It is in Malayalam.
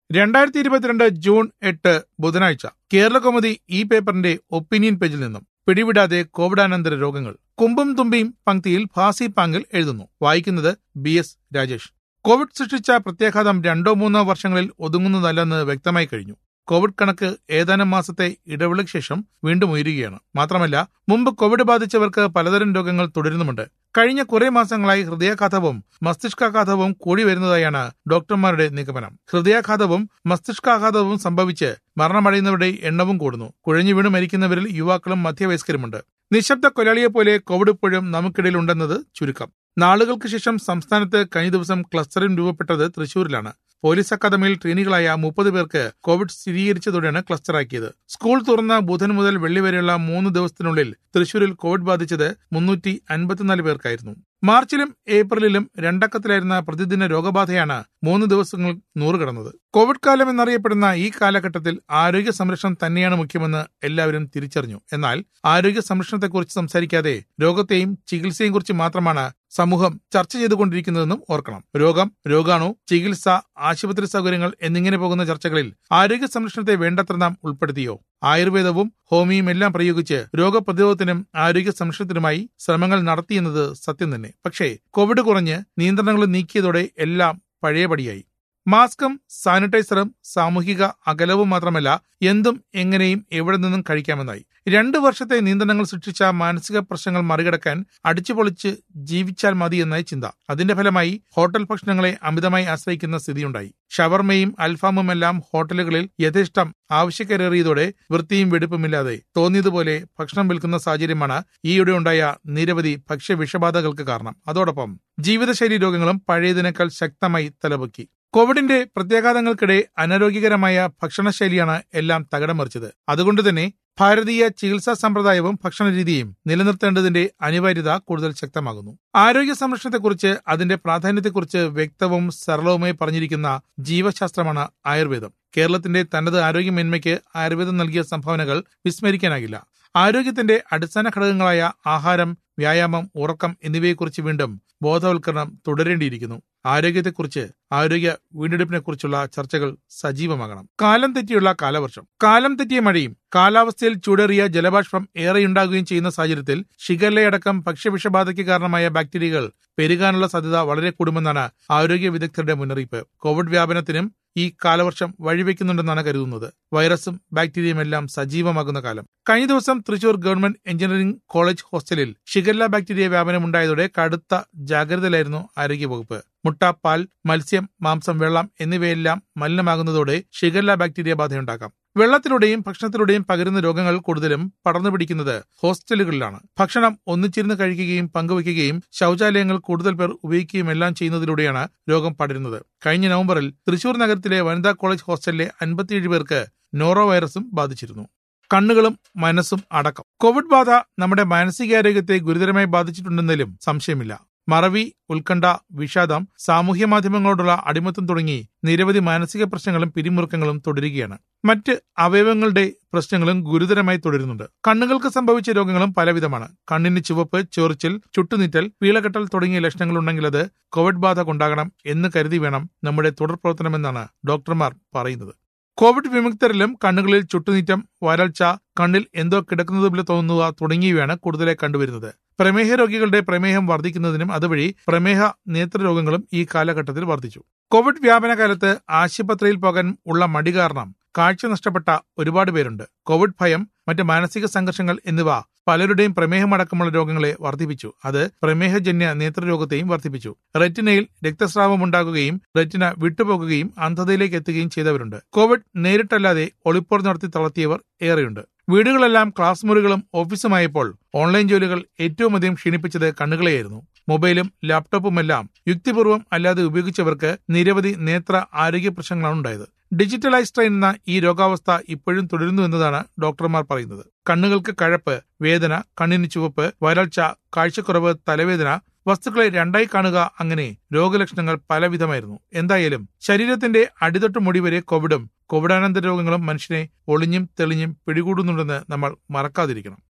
രണ്ടായിരത്തി ഇരുപത്തിരണ്ട് ജൂൺ എട്ട് ബുധനാഴ്ച കേരളകൗമുദി ഈ പേപ്പറിന്റെ ഒപ്പീനിയൻ പേജിൽ നിന്നും പിടിവിടാതെ കോവിഡാനന്തര രോഗങ്ങൾ കുമ്പും തുമ്പിയും പങ്ക്തിയിൽ ഫാസി പാങ്കിൽ എഴുതുന്നു വായിക്കുന്നത് ബി എസ് രാജേഷ് കോവിഡ് സൃഷ്ടിച്ച പ്രത്യാഘാതം രണ്ടോ മൂന്നോ വർഷങ്ങളിൽ ഒതുങ്ങുന്നതല്ലെന്ന് വ്യക്തമായി കഴിഞ്ഞു കോവിഡ് കണക്ക് ഏതാനും മാസത്തെ ഇടവേളയ്ക്ക് ശേഷം വീണ്ടും ഉയരുകയാണ് മാത്രമല്ല മുമ്പ് കോവിഡ് ബാധിച്ചവർക്ക് പലതരം രോഗങ്ങൾ തുടരുന്നുമുണ്ട് കഴിഞ്ഞ കുറെ മാസങ്ങളായി ഹൃദയാഘാതവും മസ്തിഷ്കാഘാതവും കൂടി വരുന്നതായാണ് ഡോക്ടർമാരുടെ നിഗമനം ഹൃദയാഘാതവും മസ്തിഷ്കാഘാതവും സംഭവിച്ച് മരണമടയുന്നവരുടെ എണ്ണവും കൂടുന്നു കുഴഞ്ഞു വീണ് മരിക്കുന്നവരിൽ യുവാക്കളും മധ്യവയസ്കരുമുണ്ട് നിശബ്ദ കൊലയാളിയെപ്പോലെ കോവിഡ് ഇപ്പോഴും നമുക്കിടയിൽ ഉണ്ടെന്നത് ചുരുക്കം നാളുകൾക്ക് ശേഷം സംസ്ഥാനത്ത് കഴിഞ്ഞ ദിവസം ക്ലസ്റ്ററും രൂപപ്പെട്ടത് തൃശൂരിലാണ് പോലീസ് അക്കാദമിയിൽ ട്രെയിനികളായ മുപ്പത് പേർക്ക് കോവിഡ് സ്ഥിരീകരിച്ചതോടെയാണ് ക്ലസ്റ്ററാക്കിയത് സ്കൂൾ തുറന്ന ബുധൻ മുതൽ വെള്ളി വരെയുള്ള മൂന്ന് ദിവസത്തിനുള്ളിൽ തൃശൂരിൽ കോവിഡ് ബാധിച്ചത് മുന്നൂറ്റി അൻപത്തിനാല് പേർക്കായിരുന്നു മാർച്ചിലും ഏപ്രിലിലും രണ്ടക്കത്തിലായിരുന്ന പ്രതിദിന രോഗബാധയാണ് മൂന്ന് ദിവസങ്ങൾ നൂറ് കടന്നത് കോവിഡ് കാലം എന്നറിയപ്പെടുന്ന ഈ കാലഘട്ടത്തിൽ ആരോഗ്യ സംരക്ഷണം തന്നെയാണ് മുഖ്യമെന്ന് എല്ലാവരും തിരിച്ചറിഞ്ഞു എന്നാൽ ആരോഗ്യ സംരക്ഷണത്തെക്കുറിച്ച് സംസാരിക്കാതെ രോഗത്തെയും ചികിത്സയെയും കുറിച്ച് മാത്രമാണ് സമൂഹം ചർച്ച ചെയ്തുകൊണ്ടിരിക്കുന്നതെന്നും ഓർക്കണം രോഗം രോഗാണു ചികിത്സ ആശുപത്രി സൗകര്യങ്ങൾ എന്നിങ്ങനെ പോകുന്ന ചർച്ചകളിൽ ആരോഗ്യ സംരക്ഷണത്തെ വേണ്ടത്ര നാം ഉൾപ്പെടുത്തിയോ ആയുർവേദവും ഹോമിയും എല്ലാം പ്രയോഗിച്ച് രോഗപ്രതിരോധത്തിനും ആരോഗ്യ സംരക്ഷണത്തിനുമായി ശ്രമങ്ങൾ നടത്തിയെന്നത് സത്യം തന്നെ പക്ഷേ കോവിഡ് കുറഞ്ഞ് നിയന്ത്രണങ്ങൾ നീക്കിയതോടെ എല്ലാം പഴയപടിയായി മാസ്കും സാനിറ്റൈസറും സാമൂഹിക അകലവും മാത്രമല്ല എന്തും എങ്ങനെയും എവിടെ നിന്നും കഴിക്കാമെന്നായി രണ്ടു വർഷത്തെ നിയന്ത്രണങ്ങൾ സൃഷ്ടിച്ച മാനസിക പ്രശ്നങ്ങൾ മറികടക്കാൻ അടിച്ചുപൊളിച്ച് ജീവിച്ചാൽ മതി എന്നായി ചിന്ത അതിന്റെ ഫലമായി ഹോട്ടൽ ഭക്ഷണങ്ങളെ അമിതമായി ആശ്രയിക്കുന്ന സ്ഥിതിയുണ്ടായി ഷവർമയും അൽഫാമും എല്ലാം ഹോട്ടലുകളിൽ യഥേഷ്ടം ആവശ്യക്കാരേറിയതോടെ വൃത്തിയും വെടുപ്പുമില്ലാതെ തോന്നിയതുപോലെ ഭക്ഷണം വിൽക്കുന്ന സാഹചര്യമാണ് ഈയിടെ ഉണ്ടായ നിരവധി ഭക്ഷ്യ വിഷബാധകൾക്ക് കാരണം അതോടൊപ്പം ജീവിതശൈലി രോഗങ്ങളും പഴയതിനേക്കാൾ ശക്തമായി തലപൊക്കി കോവിഡിന്റെ പ്രത്യാഘാതങ്ങൾക്കിടെ അനാരോഗ്യകരമായ ഭക്ഷണശൈലിയാണ് എല്ലാം തകിടം മറിച്ചത് അതുകൊണ്ട് തന്നെ ഭാരതീയ ചികിത്സാ സമ്പ്രദായവും ഭക്ഷണരീതിയും നിലനിർത്തേണ്ടതിന്റെ അനിവാര്യത കൂടുതൽ ശക്തമാകുന്നു ആരോഗ്യ സംരക്ഷണത്തെക്കുറിച്ച് അതിന്റെ പ്രാധാന്യത്തെക്കുറിച്ച് വ്യക്തവും സരളവുമായി പറഞ്ഞിരിക്കുന്ന ജീവശാസ്ത്രമാണ് ആയുർവേദം കേരളത്തിന്റെ തനത് ആരോഗ്യമേന്മയ്ക്ക് ആയുർവേദം നൽകിയ സംഭാവനകൾ വിസ്മരിക്കാനാകില്ല ആരോഗ്യത്തിന്റെ അടിസ്ഥാന ഘടകങ്ങളായ ആഹാരം വ്യായാമം ഉറക്കം എന്നിവയെക്കുറിച്ച് വീണ്ടും ബോധവൽക്കരണം തുടരേണ്ടിയിരിക്കുന്നു ആരോഗ്യത്തെക്കുറിച്ച് ആരോഗ്യ വീണ്ടെടുപ്പിനെക്കുറിച്ചുള്ള ചർച്ചകൾ സജീവമാകണം കാലം തെറ്റിയുള്ള കാലവർഷം കാലം തെറ്റിയ മഴയും കാലാവസ്ഥയിൽ ചൂടേറിയ ജലബാഷ്പം ഏറെയുണ്ടാകുകയും ചെയ്യുന്ന സാഹചര്യത്തിൽ ഷിഗല്ലയടക്കം ഭക്ഷ്യവിഷബാധയ്ക്ക് കാരണമായ ബാക്ടീരിയകൾ പെരുകാനുള്ള സാധ്യത വളരെ കൂടുമെന്നാണ് ആരോഗ്യ വിദഗ്ധരുടെ മുന്നറിയിപ്പ് കോവിഡ് വ്യാപനത്തിനും ഈ കാലവർഷം വഴിവെക്കുന്നുണ്ടെന്നാണ് കരുതുന്നത് വൈറസും ബാക്ടീരിയയും എല്ലാം സജീവമാകുന്ന കാലം കഴിഞ്ഞ ദിവസം തൃശൂർ ഗവൺമെന്റ് എഞ്ചിനീയറിംഗ് കോളേജ് ഹോസ്റ്റലിൽ ഷിഗല്ല ബാക്ടീരിയ വ്യാപനമുണ്ടായതോടെ കടുത്ത ജാഗ്രതയിലായിരുന്നു ആരോഗ്യവകുപ്പ് മുട്ട പാൽ മത്സ്യം മാംസം വെള്ളം എന്നിവയെല്ലാം മലിനമാകുന്നതോടെ ഷിഗല്ല ബാക്ടീരിയ ബാധയുണ്ടാക്കാം വെള്ളത്തിലൂടെയും ഭക്ഷണത്തിലൂടെയും പകരുന്ന രോഗങ്ങൾ കൂടുതലും പടർന്നു പിടിക്കുന്നത് ഹോസ്റ്റലുകളിലാണ് ഭക്ഷണം ഒന്നിച്ചിരുന്ന് കഴിക്കുകയും പങ്കുവയ്ക്കുകയും ശൌചാലയങ്ങൾ കൂടുതൽ പേർ ഉപയോഗിക്കുകയും എല്ലാം ചെയ്യുന്നതിലൂടെയാണ് രോഗം പടരുന്നത് കഴിഞ്ഞ നവംബറിൽ തൃശൂർ നഗരത്തിലെ വനിതാ കോളേജ് ഹോസ്റ്റലിലെ അൻപത്തിയേഴ് പേർക്ക് നോറോ വൈറസും ബാധിച്ചിരുന്നു കണ്ണുകളും മനസ്സും അടക്കം കോവിഡ് ബാധ നമ്മുടെ മാനസികാരോഗ്യത്തെ ഗുരുതരമായി ബാധിച്ചിട്ടുണ്ടെന്നതിലും സംശയമില്ല മറവി ഉത്കണ്ഠ വിഷാദം സാമൂഹ്യ മാധ്യമങ്ങളോടുള്ള അടിമത്തം തുടങ്ങി നിരവധി മാനസിക പ്രശ്നങ്ങളും പിരിമുറുക്കങ്ങളും തുടരുകയാണ് മറ്റ് അവയവങ്ങളുടെ പ്രശ്നങ്ങളും ഗുരുതരമായി തുടരുന്നുണ്ട് കണ്ണുകൾക്ക് സംഭവിച്ച രോഗങ്ങളും പലവിധമാണ് കണ്ണിന് ചുവപ്പ് ചൊറിച്ചിൽ ചുട്ടുനീറ്റൽ വീളകെട്ടൽ തുടങ്ങിയ ലക്ഷണങ്ങൾ ഉണ്ടെങ്കിൽ അത് കോവിഡ് ബാധ കൊണ്ടാകണം എന്ന് കരുതി വേണം നമ്മുടെ തുടർ പ്രവർത്തനമെന്നാണ് ഡോക്ടർമാർ പറയുന്നത് കോവിഡ് വിമുക്തരിലും കണ്ണുകളിൽ ചുട്ടുനീറ്റം വരൾച്ച കണ്ണിൽ എന്തോ കിടക്കുന്നത് പോലെ തോന്നുക തുടങ്ങിയവയാണ് കൂടുതലായി കണ്ടുവരുന്നത് പ്രമേഹ രോഗികളുടെ പ്രമേഹം വർദ്ധിക്കുന്നതിനും അതുവഴി പ്രമേഹ നേത്രരോഗങ്ങളും ഈ കാലഘട്ടത്തിൽ വർദ്ധിച്ചു കോവിഡ് വ്യാപന കാലത്ത് ആശുപത്രിയിൽ പോകാൻ ഉള്ള മടി കാരണം കാഴ്ച നഷ്ടപ്പെട്ട ഒരുപാട് പേരുണ്ട് കോവിഡ് ഭയം മറ്റ് മാനസിക സംഘർഷങ്ങൾ എന്നിവ പലരുടെയും പ്രമേഹമടക്കമുള്ള രോഗങ്ങളെ വർദ്ധിപ്പിച്ചു അത് പ്രമേഹജന്യ നേത്രരോഗത്തെയും വർദ്ധിപ്പിച്ചു റെറ്റിനയിൽ രക്തസ്രാവം ഉണ്ടാകുകയും റെറ്റിന വിട്ടുപോകുകയും അന്ധതയിലേക്ക് എത്തുകയും ചെയ്തവരുണ്ട് കോവിഡ് നേരിട്ടല്ലാതെ ഒളിപ്പോർ നടത്തി തളർത്തിയവർ ഏറെയുണ്ട് വീടുകളെല്ലാം ക്ലാസ് മുറികളും ഓഫീസുമായപ്പോൾ ഓൺലൈൻ ജോലികൾ ഏറ്റവും അധികം ക്ഷീണിപ്പിച്ചത് കണ്ണുകളെയായിരുന്നു മൊബൈലും ലാപ്ടോപ്പുമെല്ലാം യുക്തിപൂർവ്വം അല്ലാതെ ഉപയോഗിച്ചവർക്ക് നിരവധി നേത്ര ആരോഗ്യ പ്രശ്നങ്ങളാണ് ഉണ്ടായത് ഡിജിറ്റലൈസ്ഡ് എന്ന ഈ രോഗാവസ്ഥ ഇപ്പോഴും തുടരുന്നു എന്നതാണ് ഡോക്ടർമാർ പറയുന്നത് കണ്ണുകൾക്ക് കഴപ്പ് വേദന കണ്ണിന് ചുവപ്പ് വരൾച്ച കാഴ്ചക്കുറവ് തലവേദന വസ്തുക്കളെ രണ്ടായി കാണുക അങ്ങനെ രോഗലക്ഷണങ്ങൾ പലവിധമായിരുന്നു എന്തായാലും ശരീരത്തിന്റെ അടിതൊട്ട് മുടി വരെ കോവിഡും കോവിഡാനന്തര രോഗങ്ങളും മനുഷ്യനെ ഒളിഞ്ഞും തെളിഞ്ഞും പിടികൂടുന്നുണ്ടെന്ന് നമ്മൾ മറക്കാതിരിക്കണം